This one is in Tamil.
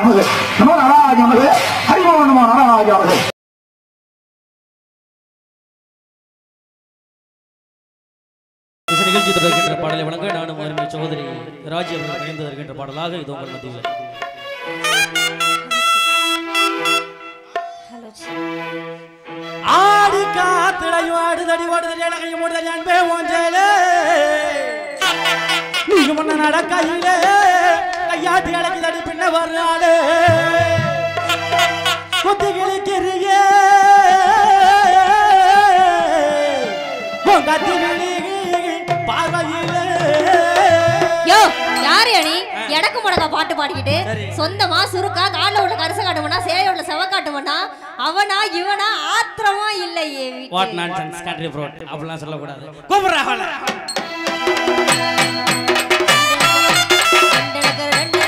நமது நம நாராஜ நமது ஹரிமோ நம நாராஜ நமது இசை நிகழ்ச்சி தொடர்கின்ற பாடலை வழங்க நானும் அருமை சகோதரி ராஜி அவர்கள் பகிர்ந்து வருகின்ற பாடலாக இது உங்கள் மத்தியில் ஆடி காத்திடையும் ஆடுதடி ஓடுதடி அழகையும் ஓடுதடி அன்பே ஓஞ்சேலே நீங்க முன்ன நடக்கையிலே கையாட்டி அழைக்குதடி பின்ன வர்றாளே கொத்தி கிழிக்கிறியே உன் கத்தி விழி பார்வையிலே யோ யாரு அணி எடக்கு முடக்கா பாட்டு பாடிக்கிட்டு சரி. சொந்தமா சுருக்கா காலில் உள்ள கரிச காட்டுவனா சேயோட செவ காட்டுவனா அவனா இவனா ஆத்திரமா இல்லையே வாட் நான்சென்ஸ் கண்ட்ரி ஃப்ரோட் அப்படிலாம் சொல்லக்கூடாது கூப்பிடுறா அவளை ரெண்டு